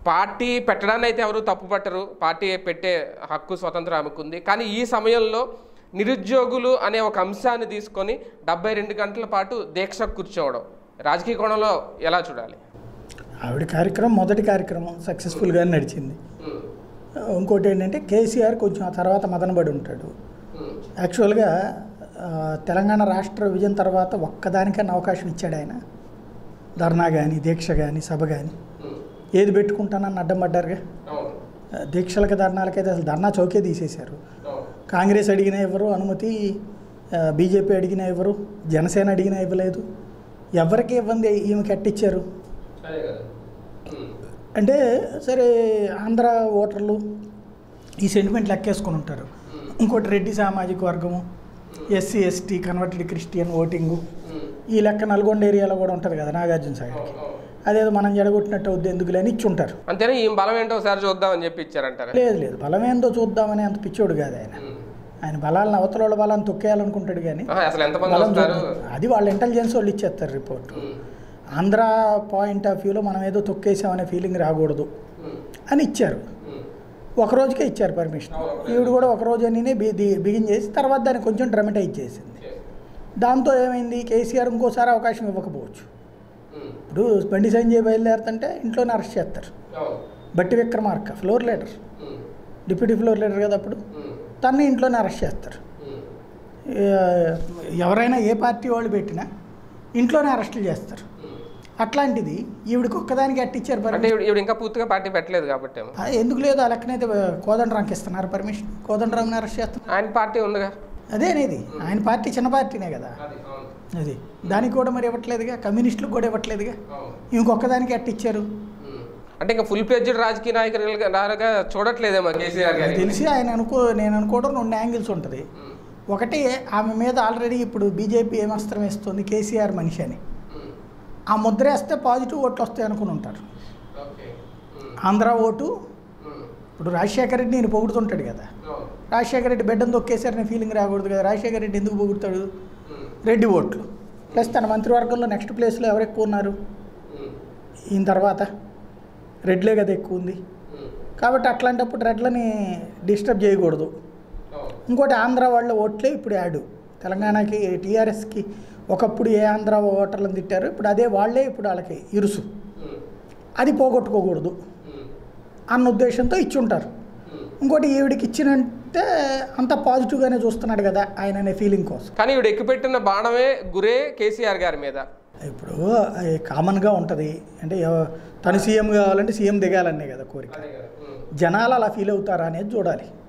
Party పెట్టడాన్ని అయితే ఎవరు తప్పు పట్టరు పార్టీ పెట్టే హక్కు స్వతంత్రం ఆమెకుంది కానీ ఈ సమయంలో నిరుద్యోగులు అనే ఒక అంశాన్ని తీసుకొని డెబ్బై రెండు గంటల పాటు దీక్ష కూర్చోవడం రాజకీయ కోణంలో ఎలా చూడాలి ఆవిడ కార్యక్రమం మొదటి కార్యక్రమం సక్సెస్ఫుల్గా నడిచింది ఇంకోటి ఏంటంటే కేసీఆర్ కొంచెం ఆ తర్వాత మదనబడి ఉంటాడు యాక్చువల్గా ఆ, తెలంగాణ రాష్ట్ర విభజన తర్వాత ఒక్కదానికన్నా అవకాశం ఇచ్చాడు ఆయన ధర్నా కానీ దీక్ష కానీ సభ కానీ ఏది పెట్టుకుంటానని అడ్డం పడ్డారుగా ఆ, దీక్షలకి ధర్నాలకైతే అసలు ధర్నా చౌకే తీసేశారు కాంగ్రెస్ అడిగినా ఇవ్వరు అనుమతి ఆ, బీజేపీ అడిగినా ఇవ్వరు జనసేన అడిగినా ఇవ్వలేదు ఎవరికి ఇవ్వంది ఈమె కట్టించారు అంటే సరే ఆంధ్ర ఓటర్లు ఈ సెంటిమెంట్ లెక్కేసుకొని ఉంటారు ఇంకోటి రెడ్డి సామాజిక వర్గము SC ST converted Christian voting ఈ లెక్క నల్గొండ ఏరియాలో కూడా ఉంటుంది కదా నాగార్జున సాగర్కి అదేదో మనం జడగొట్టినట్టు వద్దు ఎందుకు లేని ఇచ్చి ఉంటారు అంతేనా ఈ బలం ఏంటో ఒకసారి చూద్దామని చెప్పి ఇచ్చారంటారా లేదు లేదు బలమేందో చూద్దామని అంత పిచ్చోడు కాదు ఆయన ఆయన బలాలను అవతల వాళ్ళ బలాన్ని తొక్కేయాలనుకుంటాడు కానీ ఆహా, అసలు ఎంతమంది బలం వస్తారు చూద్దాం. అది వాళ్ళ ఇంటెలిజెన్స్ వాళ్ళు ఇచ్చేస్తారు రిపోర్ట్ ఆంధ్ర పాయింట్ ఆఫ్ వ్యూలో మనం ఏదో తొక్కేసామనే ఫీలింగ్ రాకూడదు అని ఇచ్చారు ఒక రోజుకే ఇచ్చారు పర్మిషన్ ఈవిడ కూడా ఒక రోజు అని బిగిన్ చేసి తర్వాత దాన్ని కొంచెం డ్రమటైజ్ చేసింది దాంతో ఏమైంది కేసీఆర్ ఇంకోసారి అవకాశం ఇవ్వకపోవచ్చు ఇప్పుడు బండి సంజయ్ బయలుదేరుతుంటే ఇంట్లోనే అరెస్ట్ చేస్తారు Bhatti Vikramarka floor leader deputy floor leader కదా అప్పుడు తన్ని ఇంట్లోనే అరెస్ట్ చేస్తారు ఏ- ఎవరైనా ఏ పార్టీ వాళ్ళు పెట్టినా ఇంట్లోనే అరెస్టులు చేస్తారు అట్లాంటిది ఈవిడికి ఒక్కదానికి అట్టిచ్చారు అంటే పర్మిషన్ ఈవిడ- ఈవిడ ఇంకా పూర్తిగా పార్టీ పెట్టలేదు కాబట్టి ఏమో. ఆ, ఎందుకు లేదు ఆ లెక్కనైతే కోదండరాంకి ఇస్తున్నారు పర్మిషన్ కోదండరాంని అరెస్ట్ చేస్తున్నారు ఆయన పార్టీ ఉందిగా అదేనేది ఆయన పార్టీ చిన్న పార్టీనే కదా అది దానికి కూడా మరి ఇవ్వట్లేదుగా కమ్యూనిస్టులకు కూడా ఇవ్వట్లేదుగా ఇంకొకదానికి అట్టిచ్చారు అంటే ఇంకా ఫుల్ ప్లేజ్డ్ రాజకీయ నాయకులుగా చూడట్లేదేమో కేసీఆర్ నాకు గారి తెలిసి ఆయన అనుకో నేను అనుకోవడం రెండు యాంగిల్స్ ఉంటుంది ఒకటి ఆమె మీద ఆల్రెడీ ఇప్పుడు బీజేపీ ఏం అస్త్రం వేస్తుంది కేసీఆర్ మనిషి అని ఆ ముద్ర వేస్తే పాజిటివ్ ఓట్లు వస్తాయి అనుకుని ఉంటారు ఆంధ్ర ఓటు ఇప్పుడు రాజశేఖర రెడ్డి నేను పొగుడుతుంటాడు కదా రాజశేఖర రెడ్డి బిడ్డను తొక్కేశారనే ఫీలింగ్ రాకూడదు కదా రాజశేఖర రెడ్డి ఎందుకు పొగుడుతాడు రెడ్డి ఓట్లు ప్లస్ తన మంత్రివర్గంలో నెక్స్ట్ ప్లేస్లో ఎవరు ఎక్కువ ఉన్నారు ఈయన తర్వాత రెడ్లే కదా ఎక్కువ ఉంది కాబట్టి అట్లాంటప్పుడు రెడ్లని డిస్టర్బ్ చేయకూడదు ఇంకోటి ఆంధ్ర వాళ్ళ ఓట్లే ఇప్పుడు యాడ్ తెలంగాణకి టీఆర్ఎస్కి ఒకప్పుడు ఏ ఆంధ్ర ఓటర్లను తిట్టారు ఇప్పుడు అదే వాళ్ళే ఇప్పుడు వాళ్ళకి ఇరుసు అది పోగొట్టుకోకూడదు అన్న ఉద్దేశంతో ఇచ్చి ఉంటారు ఇంకోటి ఈవిడికి ఇచ్చినంటే అంత పాజిటివ్గానే చూస్తున్నాడు కదా ఆయన అనే ఫీలింగ్ కోసం కానీ ఈవిడ ఎక్కుపెట్టిన బాణమే గురే కేసీఆర్ గారి మీద ఇప్పుడు అది కామన్గా ఉంటుంది అంటే ఎవ- తను సీఎం కావాలంటే సీఎం దిగాలనే కదా కోరిక జనాలు అలా ఫీల్ అవుతారా అనేది చూడాలి